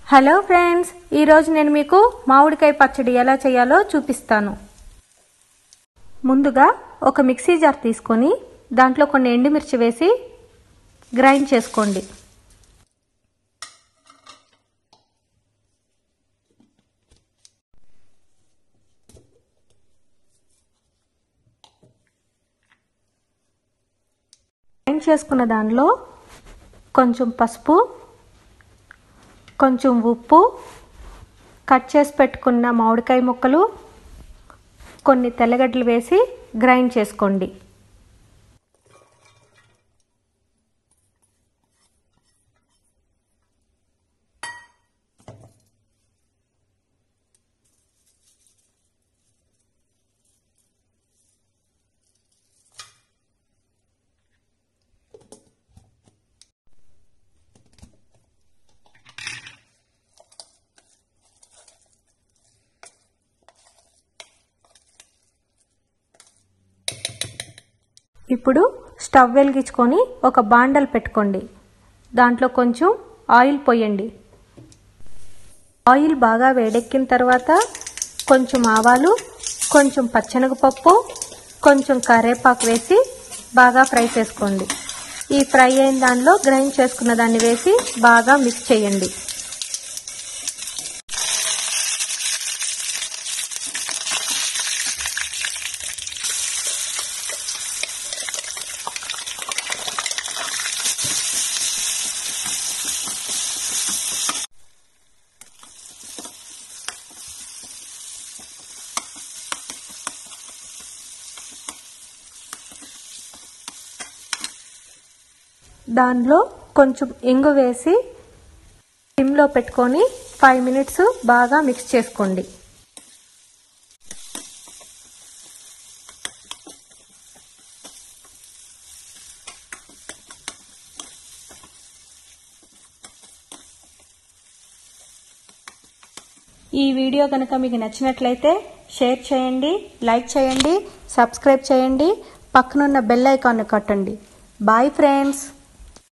hello friends ఈరోజు నేను మీకు మామిడికాయ పచ్చడి ఎలా చేయాలో చూపిస్తాను ముందుగా ఒక మిక్సీ జార్ తీసుకొని దాంట్లో కొన్ని ఎండుమిర్చి వేసి గ్రైండ్ చేసుకోండి గ్రైండ్ చేసుకున్న దానిలో కొంచెం పసుపు కొంచెం ఉప్పు కట్ చేసి పెట్టుకున్న మామిడికాయ ముక్కలు కొన్ని తెల్లగడ్డలు వేసి గ్రైండ్ చేసుకోండి ఇప్పుడు స్టవ్ వెలిగించుకొని ఒక బాండల్ పెట్టుకోండి దాంట్లో కొంచెం ఆయిల్ పోయండి ఆయిల్ బాగా వేడెక్కిన తర్వాత కొంచెం ఆవాలు కొంచెం పచ్చనగపప్పు కొంచెం కరేపాకు వేసి బాగా ఫ్రై చేసుకోండి ఈ ఫ్రై అయిన దానిలో గ్రైండ్ చేసుకున్న దాన్ని వేసి బాగా మిక్స్ చేయండి దానిలో కొంచెం ఇంగు వేసి సిమ్లో పెట్టుకొని ఫైవ్ మినిట్స్ బాగా మిక్స్ చేసుకోండి ఈ వీడియో కనుక మీకు నచ్చినట్లయితే షేర్ చేయండి లైక్ చేయండి సబ్స్క్రైబ్ చేయండి పక్కనున్న బెల్ ఐకాన్ కొట్టండి బాయ్ ఫ్రెండ్స్